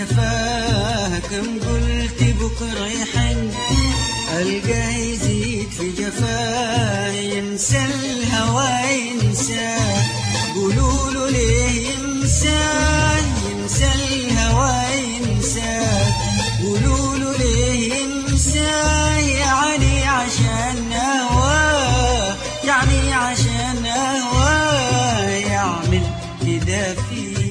جفاه كم قلت بكرة يحن ألقاه يزيد في جفاه ينسى الهوى ينساه قولوا له ليه ينساه ينسى الهوى ينساه قولوا له ليه ينساه يعني عشان هواه يعني عشان هواه يعمل كده فيه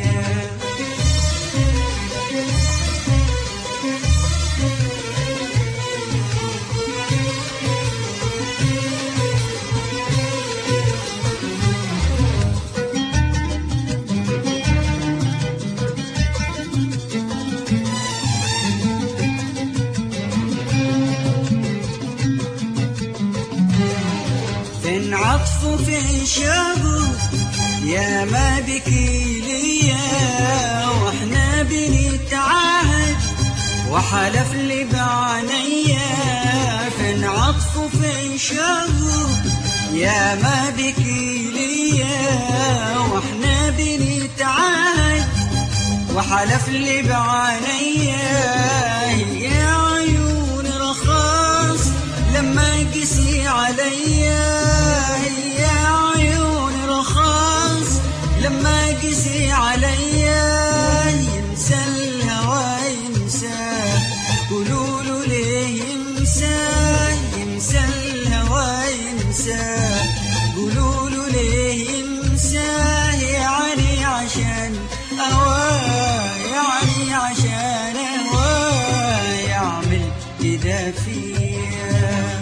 فين عطفه فين شابه يا ما بكي ليا واحنا بنتعاهد وحلف لي بعينيا فين عطفه فين شابه يا ما بكي ليا واحنا بنتعاهد وحلف لي بعينيا يا عيون رخاص لما قسي عليا يا عيون رخاص لما قسي عليا ينسى الهوى ينسى قولوا له ليه ينسى ينسى الهوى ينسى قولوا له ليه ينسى يعني عشان هواه يعني عشان هواه يعمل كده فيا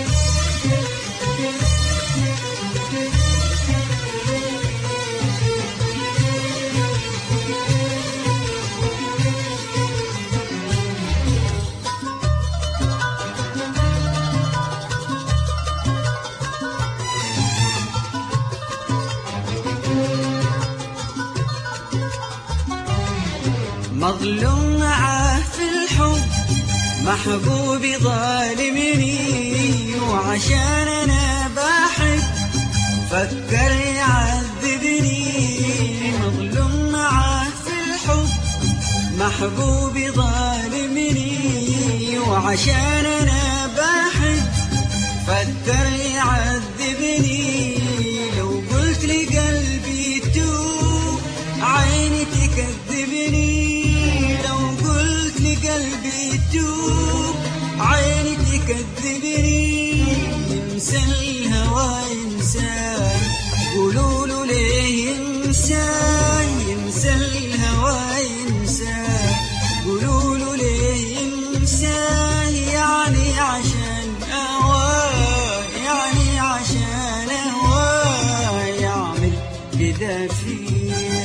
مظلوم معاه في الحب محبوب ظالمني وعشان انا بحب فكر يعذبني مظلوم معاه في الحب محبوب ظالمني وعشان انا بحب فكر يعذبني لو قلت لقلبي توب عيني تكذبني لو قلت لقلبي توب عيني تكذبني ينسى الهوى ينسى قولوا له ليه ينسى ينسى الهوى ينسى قولوا له ليه ينسى يعني عشان هواه يعني عشان هواه يعمل كده فيه